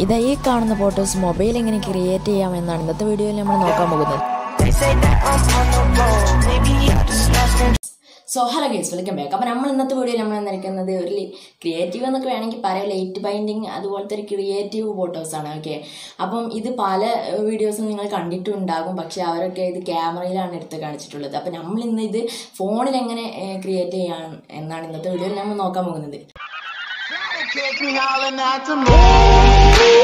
ഇതാ ഈ കാണുന്ന ഫോട്ടോസ് മൊബൈൽ എങ്ങനെ ക്രിയേറ്റ് ചെയ്യാമെന്നാണ് ഇന്നത്തെ വീഡിയോയിൽ നമ്മൾ നോക്കാൻ പോകുന്നത് They say that I'm on the road. Maybe I just lost control. So hello guys welcome back അപ്പോൾ നമ്മൾ ഇന്നത്തെ വീഡിയോയിൽ നമ്മൾ നിൽക്കുന്നത് ഒരു ക്രിയേറ്റീവ് എന്നൊക്കെ വേണമെങ്കിൽ പറയാം ലൈറ്റ് ബൈൻഡിങ് അതുപോലത്തെ ഒരു ക്രിയേറ്റീവ് ഫോട്ടോസാണ് ഓക്കെ അപ്പം ഇത് പല വീഡിയോസും നിങ്ങൾ കണ്ടിട്ടുണ്ടാകും പക്ഷേ അവരൊക്കെ ഇത് ക്യാമറയിലാണ് എടുത്ത് കാണിച്ചിട്ടുള്ളത് അപ്പം നമ്മൾ ഇന്ന് ഇത് ഫോണിൽ എങ്ങനെ ക്രിയേറ്റ് ചെയ്യാൻ എന്നാണ് ഇന്നത്തെ വീഡിയോയിൽ നമ്മൾ നോക്കാൻ പോകുന്നത് Catch me howling at the moon.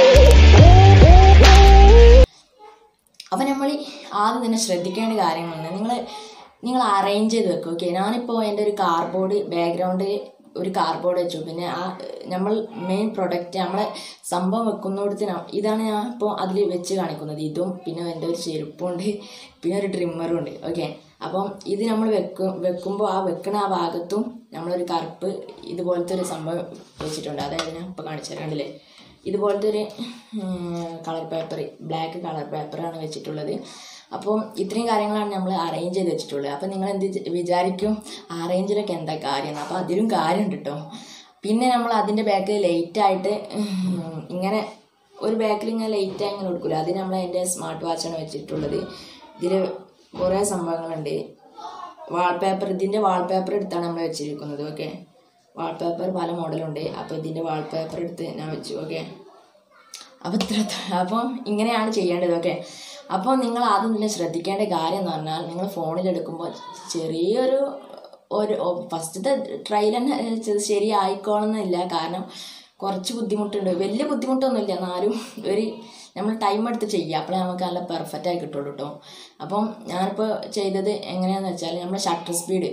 അപ്പം നമ്മൾ ആദ്യം തന്നെ ശ്രദ്ധിക്കേണ്ട കാര്യങ്ങളുണ്ട് നിങ്ങൾ നിങ്ങൾ അറേഞ്ച് ചെയ്ത് വെക്കും ഓക്കെ ഞാനിപ്പോൾ എൻ്റെ ഒരു കാർബോർഡ് ബാക്ക്ഗ്രൗണ്ടിൽ ഒരു കാർബോർഡ് വെച്ചു പിന്നെ ആ നമ്മൾ മെയിൻ പ്രൊഡക്റ്റ് നമ്മളെ സംഭവം വെക്കുന്നിടത്ത് ന- ഇതാണ് ഞാൻ ഇപ്പോൾ അതിൽ വെച്ച് കാണിക്കുന്നത് ഇതും പിന്നെ എൻ്റെ ഒരു ചെരുപ്പുണ്ട് പിന്നെ ഒരു ട്രിമ്മറും ഉണ്ട് ഓക്കെ അപ്പം ഇത് നമ്മൾ വെക്കും വെക്കുമ്പോൾ ആ വെക്കണ ആ ഭാഗത്തും നമ്മളൊരു കറുപ്പ് ഇതുപോലത്തെ ഒരു സംഭവം വെച്ചിട്ടുണ്ട് അതായത് ഞാൻ ഇപ്പോൾ കാണിച്ചു തരാം കണ്ടില്ലേ ഇതുപോലത്തെ ഒരു കളർ പേപ്പർ ബ്ലാക്ക് കളർ പേപ്പറാണ് വെച്ചിട്ടുള്ളത് അപ്പം ഇത്രയും കാര്യങ്ങളാണ് നമ്മൾ അറേഞ്ച് ചെയ്ത് വെച്ചിട്ടുള്ളത് അപ്പം നിങ്ങൾ എന്ത് ചെ- വിചാരിക്കും അറേഞ്ചിലൊക്കെ എന്താ കാര്യം എന്ന് അപ്പോൾ അതിലും കാര്യമുണ്ട് കേട്ടോ പിന്നെ നമ്മൾ അതിൻ്റെ ബാക്കിൽ ലേറ്റായിട്ട് ഇങ്ങനെ ഒരു ബാക്കിൽ ഇങ്ങനെ ലേറ്റായി ഇങ്ങനെ കൊടുക്കില്ല അതിന് നമ്മൾ എൻ്റെ സ്മാർട്ട് വാച്ചാണ് വെച്ചിട്ടുള്ളത് ഇതിൽ കുറേ സംഭവങ്ങളുണ്ട് വാൾപേപ്പർ ഇതിൻ്റെ വാൾപേപ്പർ എടുത്താണ് നമ്മൾ വെച്ചിരിക്കുന്നത് ഓക്കെ വാൾപേപ്പർ പല മോഡലുണ്ട് അപ്പോൾ ഇതിൻ്റെ വാൾപേപ്പർ എടുത്ത് ഞാൻ വെച്ചു ഓക്കെ അപ്പോൾ ഇത്ര അപ്പം ഇങ്ങനെയാണ് ചെയ്യേണ്ടത് ഓക്കെ അപ്പോൾ നിങ്ങൾ ആദ്യം തന്നെ ശ്രദ്ധിക്കേണ്ട കാര്യം എന്ന് പറഞ്ഞാൽ നിങ്ങൾ ഫോണിൽ എടുക്കുമ്പോൾ ചെറിയൊരു ഒരു ഫസ്റ്റത്തെ ട്രയൽ തന്നെ ചെ- ശരിയായിക്കോണമെന്നില്ല കാരണം കുറച്ച് ബുദ്ധിമുട്ടുണ്ട് വലിയ ബുദ്ധിമുട്ടൊന്നുമില്ല എന്നാലും ഒരു നമ്മൾ ടൈം എടുത്ത് ചെയ്യുക അപ്പോഴേ നമുക്ക് നല്ല പെർഫെക്റ്റ് ആയി കിട്ടുള്ളൂ കേട്ടോ അപ്പം ഞാനിപ്പോൾ ചെയ്തത് എങ്ങനെയാണെന്ന് വെച്ചാൽ നമ്മൾ ഷട്ടർ സ്പീഡ്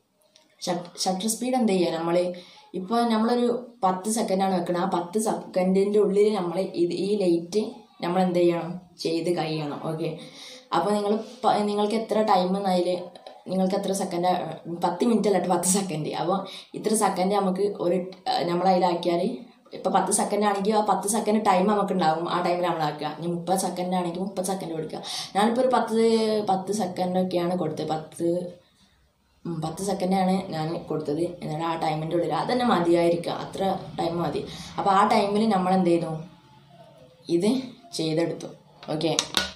ഷട്ടർ സ്പീഡ് എന്ത് ചെയ്യുക നമ്മൾ ഇപ്പോൾ നമ്മളൊരു പത്ത് സെക്കൻഡാണ് വെക്കുന്നത് ആ പത്ത് സെക്കൻഡിൻ്റെ ഉള്ളിൽ നമ്മൾ ഇത് ഈ ലൈറ്റ് നമ്മൾ എന്ത് ചെയ്യണം ചെയ്ത് കഴിയണം ഓക്കെ അപ്പോൾ നിങ്ങൾ പ- നിങ്ങൾക്ക് എത്ര ടൈം എന്നതിൽ നിങ്ങൾക്ക് എത്ര സെക്കൻഡ് പത്ത് മിനിറ്റ് അല്ല ട്ടോ, പത്ത് സെക്കൻഡ് അപ്പോൾ ഇത്ര സെക്കൻഡ് നമുക്ക് ഒരു നമ്മൾ അതിലാക്കിയാൽ ഇപ്പോൾ പത്ത് സെക്കൻഡ് ആണെങ്കിൽ ആ പത്ത് സെക്കൻഡ് ടൈം നമുക്ക് ഉണ്ടാകും ആ ടൈമിൽ നമ്മൾ ആക്കുക ഇനി മുപ്പത് സെക്കൻഡ് ആണെങ്കിൽ മുപ്പത് സെക്കൻഡ് കൊടുക്കുക ഞാനിപ്പോൾ ഒരു പത്ത് പത്ത് സെക്കൻഡൊക്കെയാണ് കൊടുത്തത് പത്ത് ഉം, പത്ത് സെക്കൻഡാണ് ഞാൻ കൊടുത്തത് എന്നിട്ട് ആ ടൈമിൻ്റെ ഉള്ളിൽ അതന്നെ മതിയായിരിക്കുക അത്ര ടൈം മതി അപ്പോൾ ആ ടൈമിൽ നമ്മൾ എന്ത് ചെയ്തു ഇത് ചെയ്തെടുത്തു ഓക്കെ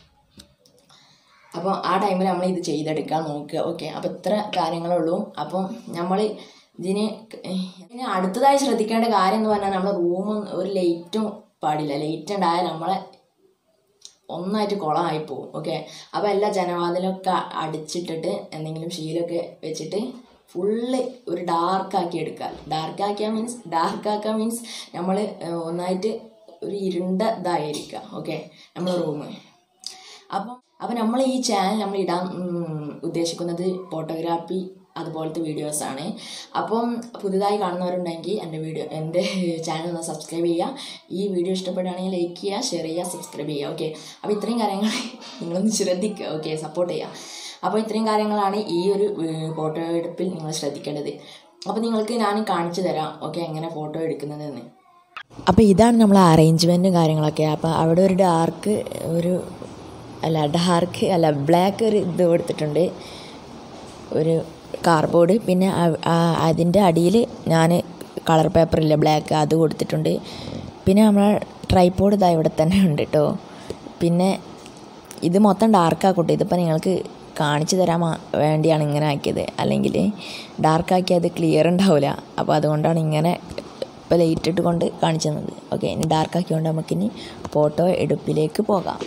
അപ്പോൾ ആ ടൈമിൽ നമ്മൾ ഇത് ചെയ്തെടുക്കാൻ നോക്കുക ഓക്കെ അപ്പോൾ ഇത്ര കാര്യങ്ങളേ ഉള്ളൂ അപ്പം നമ്മൾ ഇതിന് ഇനി അടുത്തതായി ശ്രദ്ധിക്കേണ്ട കാര്യം എന്ന് പറഞ്ഞാൽ നമ്മുടെ റൂം ഒരു ലൈറ്റും പാടില്ല ലൈറ്റ് ഉണ്ടായാൽ നമ്മളെ ഒന്നായിട്ട് കുളമായി പോകും ഓക്കെ അപ്പോൾ എല്ലാ ജനവാതിലൊക്കെ അടിച്ചിട്ടിട്ട് എന്തെങ്കിലും ശീലമൊക്കെ വെച്ചിട്ട് ഫുള്ള് ഒരു ഡാർക്കാക്കി എടുക്കുക ഡാർക്കാക്കിയാൽ മീൻസ് ഡാർക്കാക്കുക മീൻസ് നമ്മൾ ഒന്നായിട്ട് ഒരു ഇരുണ്ട ഇതായിരിക്കുക ഓക്കെ നമ്മളെ റൂം അപ്പം അപ്പം നമ്മൾ ഈ ചാനൽ നമ്മൾ ഇടാൻ ഉം, ഉദ്ദേശിക്കുന്നത് ഫോട്ടോഗ്രാഫി അതുപോലത്തെ വീഡിയോസാണ് അപ്പം പുതുതായി കാണുന്നവരുണ്ടെങ്കിൽ എൻ്റെ വീഡിയോ എൻ്റെ ചാനൽ ഒന്ന് സബ്സ്ക്രൈബ് ചെയ്യുക ഈ വീഡിയോ ഇഷ്ടപ്പെടുകയാണെങ്കിൽ ലൈക്ക് ചെയ്യുക ഷെയർ ചെയ്യുക സബ്സ്ക്രൈബ് ചെയ്യുക ഓക്കെ അപ്പോൾ ഇത്രയും കാര്യങ്ങൾ നിങ്ങളൊന്ന് ശ്രദ്ധിക്കുക ഓക്കെ സപ്പോർട്ട് ചെയ്യുക അപ്പോൾ ഇത്രയും കാര്യങ്ങളാണ് ഈ ഒരു ഫോട്ടോ എടുപ്പിൽ നിങ്ങൾ ശ്രദ്ധിക്കേണ്ടത് അപ്പോൾ നിങ്ങൾക്ക് ഞാൻ കാണിച്ചു തരാം ഓക്കെ എങ്ങനെ ഫോട്ടോ എടുക്കുന്നതെന്ന് അപ്പോൾ ഇതാണ് നമ്മൾ അറേഞ്ച്മെൻറ്റും കാര്യങ്ങളൊക്കെ അപ്പോൾ അവിടെ ഒരു ഡാർക്ക് ഒരു അല്ല ഡാർക്ക് അല്ല ബ്ലാക്ക് ഒരു ഇത് കൊടുത്തിട്ടുണ്ട് ഒരു കാർബോർഡ് പിന്നെ അ- ആ- അതിൻ്റെ അടിയിൽ ഞാൻ കളർ പേപ്പറില്ല ബ്ലാക്ക് അത് കൊടുത്തിട്ടുണ്ട് പിന്നെ നമ്മളെ ട്രൈപ്പോഡ് ഇതാ ഇവിടെ തന്നെ ഉണ്ട് കേട്ടോ പിന്നെ ഇത് മൊത്തം ഡാർക്കാക്കട്ടെ ഇതിപ്പോൾ നിങ്ങൾക്ക് കാണിച്ചു തരാൻ മാ- വേണ്ടിയാണ് ഇങ്ങനെ ആക്കിയത് അല്ലെങ്കിൽ ഡാർക്കാക്കിയാൽ അത് ക്ലിയർ ഉണ്ടാവില്ല അപ്പോൾ അതുകൊണ്ടാണ് ഇങ്ങനെ ഇപ്പോൾ ലൈറ്റ് ഇട്ട് കൊണ്ട് കാണിച്ചു തന്നത് ഓക്കെ ഇനി ഡാർക്കാക്കിക്കൊണ്ട് നമുക്കിനി ഫോട്ടോ എടുപ്പിലേക്ക് പോകാം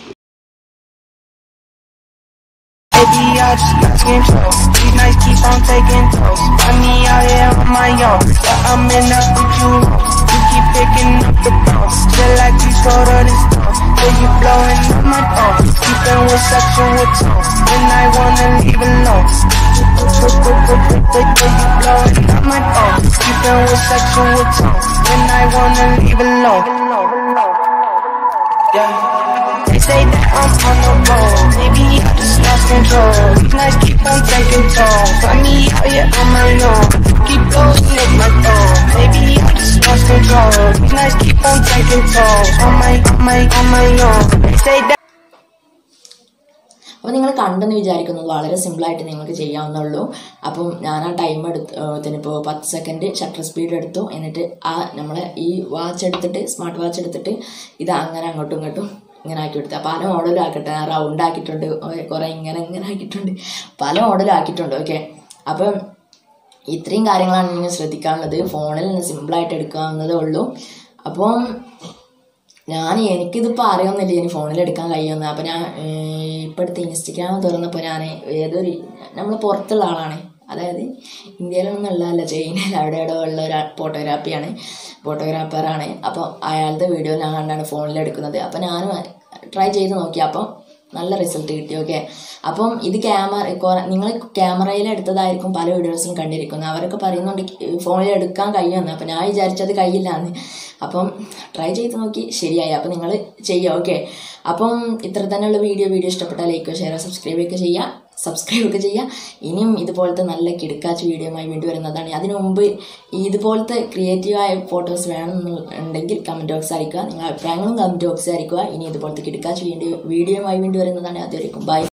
Baby, I just lost control. These nights keep on taking toll. Find me out here on my own. Yeah, I'm in up with you. You keep picking up the bones. Feel like you sold all this stuff. Feel you blowing up my phone. Keeping with sexual tone. When I wanna leave alone. Feel you blowing up my phone. Keeping with sexual tone. When I wanna leave alone. Yeah. They say that I'm on the road. Maybe I just lost control. These nights keep on taking toll. Find me out here on my own. Keep going in my phone. Maybe I just lost control. These nights keep on taking toll. On my, on my, on my own. They say that. അപ്പോൾ നിങ്ങൾ കണ്ടെന്ന് വിചാരിക്കുന്നത് വളരെ സിമ്പിളായിട്ട് നിങ്ങൾക്ക് ചെയ്യാവുന്നുള്ളൂ അപ്പം ഞാൻ ആ ടൈം എടുത്ത് ഇപ്പോൾ പത്ത് സെക്കൻഡ് ഷട്ടർ സ്പീഡ് എടുത്തു എന്നിട്ട് ആ നമ്മളെ ഈ വാച്ച് എടുത്തിട്ട് സ്മാർട്ട് വാച്ച് എടുത്തിട്ട് ഇത് അങ്ങനെ അങ്ങോട്ടും ഇങ്ങോട്ടും ഇങ്ങനെ ആക്കി കൊടുത്തു പല മോഡലും ആക്കട്ടെ റൗണ്ട് ആക്കിയിട്ടുണ്ട് കുറേ ഇങ്ങനെ ഇങ്ങനെ ആക്കിയിട്ടുണ്ട് പല മോഡലും ആക്കിയിട്ടുണ്ട് ഓക്കെ അപ്പം ഇത്രയും കാര്യങ്ങളാണ് നിങ്ങൾ ശ്രദ്ധിക്കാനുള്ളത് ഫോണിൽ നിന്ന് സിമ്പിളായിട്ട് എടുക്കാവുന്നതേ ഉള്ളൂ അപ്പം ഞാൻ എനിക്കിതിപ്പോൾ അറിയുന്നില്ല ഇനി ഫോണിൽ എടുക്കാൻ കഴിയുമെന്ന് അപ്പം ഞാൻ ഇപ്പം അടുത്ത് ഇൻസ്റ്റഗ്രാം തുറന്നപ്പോൾ ഞാൻ ഏതൊരു നമ്മൾ പുറത്തുള്ള ആളാണ് അതായത് ഇന്ത്യയിലൊന്നുള്ളതല്ല ചൈനയിൽ അവിടെ ഇവിടെ ഉള്ള ഒരു ഫോട്ടോഗ്രാഫിയാണ് ഫോട്ടോഗ്രാഫറാണ് അപ്പോൾ അയാളുടെ വീഡിയോ ഞാൻ കണ്ടാണ് ഫോണിൽ എടുക്കുന്നത് അപ്പോൾ ഞാനും ട്രൈ ചെയ്ത് നോക്കി അപ്പം നല്ല റിസൾട്ട് കിട്ടി ഓക്കെ അപ്പം ഇത് ക്യാമറ നിങ്ങൾ ക്യാമറയിൽ എടുത്തതായിരിക്കും പല വീഡിയോസിലും കണ്ടിരിക്കുന്നത് അവരൊക്കെ പറയുന്നുണ്ട് ഫോണിൽ എടുക്കാൻ കഴിയുമെന്ന് അപ്പം ഞാൻ വിചാരിച്ചത് കഴിയില്ലാന്ന് അപ്പം ട്രൈ ചെയ്ത് നോക്കി ശരിയായി അപ്പം നിങ്ങൾ ചെയ്യുക ഓക്കെ അപ്പം ഇത്ര തന്നെയുള്ള വീഡിയോ വീഡിയോ ഇഷ്ടപ്പെട്ടാൽ ലൈക്കോ ഷെയറോ സബ്സ്ക്രൈബ് ഒക്കെ ചെയ്യുക സബ്സ്ക്രൈബ് ഒക്കെ ചെയ്യുക ഇനിയും ഇതുപോലത്തെ നല്ല കിടക്കാച്ച വീഡിയോയുമായി വേണ്ടി വരുന്നതാണ് അതിനു മുമ്പ് ഇതുപോലത്തെ ക്രിയേറ്റീവായ ഫോട്ടോസ് വേണമെന്നുണ്ടെങ്കിൽ കമൻറ്റ് ബോക്സ് അയക്കുക നിങ്ങളുടെ അഭിപ്രായങ്ങളും കമൻറ്റ് ബോക്സ് അയക്കുക ഇനി ഇതുപോലത്തെ കിടക്കാച്ച വീഡിയോ വീഡിയോയുമായി വേണ്ടി വരുന്നതാണ് അതുവരെയും ബൈ